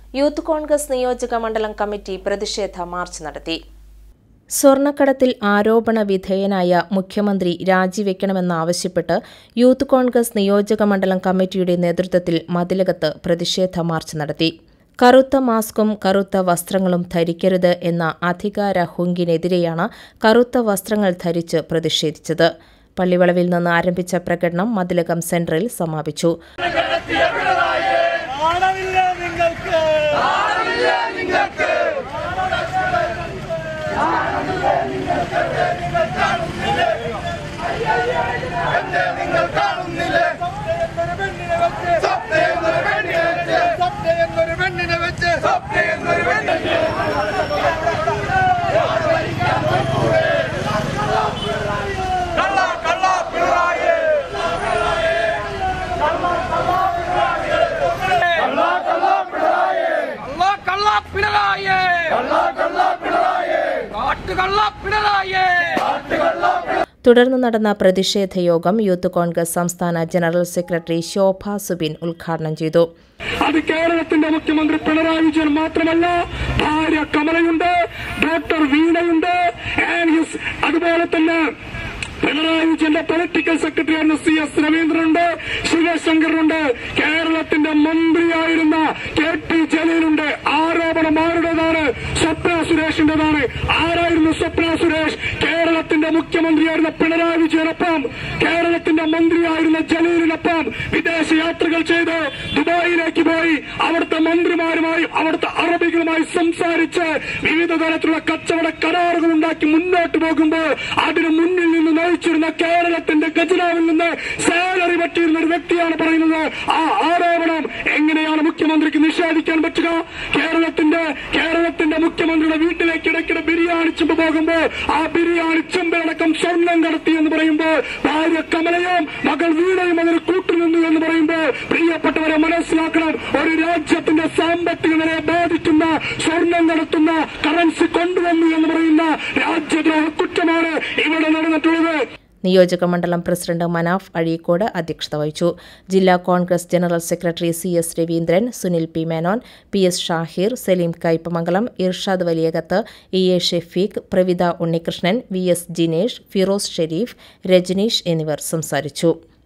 youth Congress നിയോജക മണ്ഡലം committee പ്രതിഷേധ മാർച്ച് നടത്തി സ്വർണ്ണക്കടത്തിൽ ആരോപണ വിധേയനായ മുഖ്യമന്ത്രി രാജിവെക്കണമെന്നാവശ്യപ്പെട്ട് യൂത്ത് കോൺഗ്രസ് നിയോജക മണ്ഡലം കമ്മിറ്റിയുടെ നേതൃത്വത്തിൽ മതിലകത്ത് പ്രതിഷേധ മാർച്ച് നടത്തി കറുത്ത മാസ്കും കറുത്ത വസ്ത്രങ്ങളും ധരിക്കരുത് എന്ന അധികാര ഹുങ്കിനെതിരെയാണ് കറുത്ത വസ്ത്രങ്ങൾ ധരിച്ച് പ്രതിഷേധിച്ചത് പള്ളിവളവിൽ നിന്ന് ആരംഭിച്ച പ്രകടനം മതിലകം സെന്ററിൽ സമാപിച്ചു നാണമില്ല നിങ്ങൾക്ക് നിങ്ങൾ കാണുന്നില്ലേ സ്വപ്നയെന്നൊരു പെണ്ണിനെ വെച്ച് സ്വപ്നയെന്നൊരു പെണ്ണിനെ വെച്ച് സ്വപ്നയെന്നൊരു പെണ്ണിനെ കള്ള കള്ള പിണറായി കള്ള കള്ള പിണറായി കാട്ടുകള്ള പിണറായി തുടർന്ന് നടന്ന പ്രതിഷേധ യോഗം യൂത്ത് കോൺഗ്രസ് സംസ്ഥാന ജനറൽ സെക്രട്ടറി ശോഭ സുബിൻ ഉദ്ഘാടനം ചെയ്തു അത് കേരളത്തിന്റെ മുഖ്യമന്ത്രി പിണറായി വിജയൻ മാത്രമല്ല ഭാര്യ കമലയുണ്ട് ഡോക്ടർ വീണയുണ്ട് and his- അതുപോലെ തന്നെ പിണറായി വിജയന്റെ പൊളിറ്റിക്കൽ സെക്രട്ടറി ആയിരുന്ന സി എസ് രവീന്ദ്രനുണ്ട് ശിവശങ്കറുണ്ട് കേരളത്തിന്റെ മന്ത്രിയായിരുന്ന കെ ടി ജലീലുണ്ട് ആരോപണം ആരുടേതാണ് സ്വപ്ന സുരേഷിന്റേതാണ് ആരായിരുന്നു സ്വപ്ന സുരേഷ് കേരളത്തിന്റെ മുഖ്യമന്ത്രിയായിരുന്ന പിണറായി വിജയനൊപ്പം കേരളത്തിന്റെ മന്ത്രിയായിരുന്ന ജലീലിനൊപ്പം വിദേശ യാത്രകൾ ചെയ്ത് ദുബായിലേക്ക് പോയി അവിടുത്തെ മന്ത്രിമാരുമായും അവിടുത്തെ അറബികളുമായി സംസാരിച്ച് വിവിധ തരത്തിലുള്ള കച്ചവട കരാറുകൾ ഉണ്ടാക്കി മുന്നോട്ട് പോകുമ്പോൾ അതിന് മുന്നിൽ നിന്ന് നയിച്ചിരുന്ന കേരളത്തിന്റെ ഖജനാവിൽ നിന്ന് സാലറി പറ്റിയിരുന്ന ഒരു വ്യക്തിയാണ് പറയുന്നത് ആ ആരോപണം എങ്ങനെയാണ് മുഖ്യമന്ത്രിക്ക് നിഷേധിക്കാൻ പറ്റുക കേരളത്തിന്റെ കേരളത്തിന്റെ മുഖ്യമന്ത്രിയുടെ വീട്ടിലേക്ക് ഇടയ്ക്കിടെ ബിരിയാണി ചെമ്പ് പോകുമ്പോൾ ആ ബിരിയാണി ചെമ്പിലടക്കം സ്വർണം കടത്തി എന്ന് പറയുമ്പോൾ ഭാര്യ കമലയും മകൾ വീണയും അതിന് കൂട്ടുനിന്നു എന്ന് പറയുമ്പോൾ പ്രിയപ്പെട്ടവരെ മനസ്സിലാക്കണം ഒരു രാജ്യത്തിന്റെ സാമ്പത്തിക നിലയെ ബാധിക്കുന്ന സ്വർണം നടത്തുന്ന കറൻസി കൊണ്ടുവന്നു എന്ന് പറയുന്ന രാജ്യദ്രോഹ കുറ്റമാണ് ഇവിടെ നടന്നിട്ടുള്ളത് നിയോജക മണ്ഡലം പ്രസിഡന്റ് മനാഫ് അഴീക്കോട് അധ്യക്ഷത വഹിച്ചു ജില്ലാ Congress general secretary C S Raveendran Sunil P Menon P S Shahir Saleem Kaipamangalam Irshad Valiyakath E A Shefeeq Pravitha Unnikrishnan V S Jinesh Firoz Sherif Rajneesh എന്നിവർ സംസാരിച്ചു